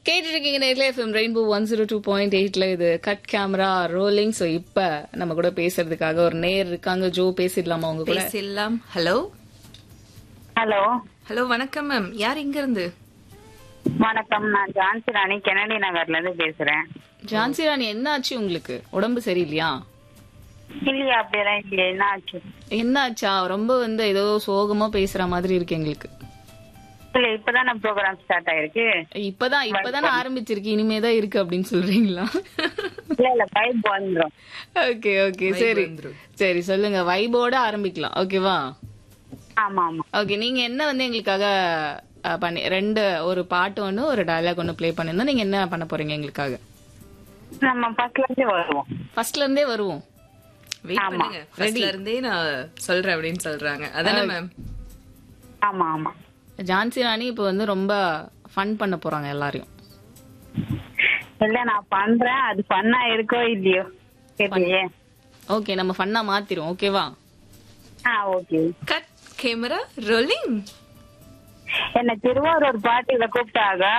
கேட்டுட்டு இருக்கீங்க நேரில் FM rainbow one zero two point எயிட்ல இது கட் கேமரா ரோலிங் ஸோ இப்ப நம்ம கூட பேசுறதுக்காக ஒரு நேர் இருக்காங்க ஜோ பேசிடலாமா அவங்க கூட பேசிடலாம் ஹலோ ஹலோ ஹலோ வணக்கம் மேம் யார் இங்க இருந்து வணக்கம் நான் ஜான்சி ராணி கெனடி நகர்ல இருந்து பேசுறேன் ஜான்சி ராணி என்ன ஆச்சு உங்களுக்கு உடம்பு சரியில்லையா இல்லையா அப்படியெல்லாம் இல்லையா என்ன ஆச்சு என்ன ஆச்சா ரொம்ப வந்து ஏதோ சோகமா பேசுற மாதிரி இருக்கு எங்களுக்கு இல்ல இப்பதானே ப்ரோக்ராம் ஸ்டார்ட் ஆயிருக்கு இப்பதான் இப்பதானே ஆரம்பிச்சிருக்கு இனிமேதான் இருக்கு அப்படின்னு சொல்றீங்களா இல்ல இல்ல பைப் வந்துரும் ஓகே ஓகே சரி சரி சொல்லுங்க வைபோட ஆரம்பிக்கலாம் ஓகேவா ஆமா ஆமா ஓகே நீங்க என்ன வந்து எங்களுக்காக அஹ், பண்ணி ரெண்டு ஒரு பாட்டு ஒண்ணு ஒரு டயலாக் ஒண்ணு ப்ளே பண்ணிருந்தா நீங்க என்ன பண்ண போறீங்க எங்களுக்காக நம்ம ஃபர்ஸ்ட்ல இருந்து வருவோம் ஃபர்ஸ்ட்ல இருந்தே வருவோம் வெயிட் பண்ணுங்க ஃபர்ஸ்ட்ல இருந்தே நான் சொல்றேன் அப்படின்னு சொல்றாங்க அதானே மேம் ஆமா ஆமா ஜான்சி ராணி இப்போ வந்து ரொம்ப ஃபன் பண்ண போறாங்க எல்லாரையும் இல்ல நான் பண்றேன் அது பண்ணா இருக்கோ இல்லையோ தெரியலையே ஓகே நம்ம ஃபன்னா மாத்திரும் ஓகேவா ஆ ஓகே கட் கேமரா ரோலிங் என்ன திருவாரூர் பாட்டியில கூப்பிட்டாங்க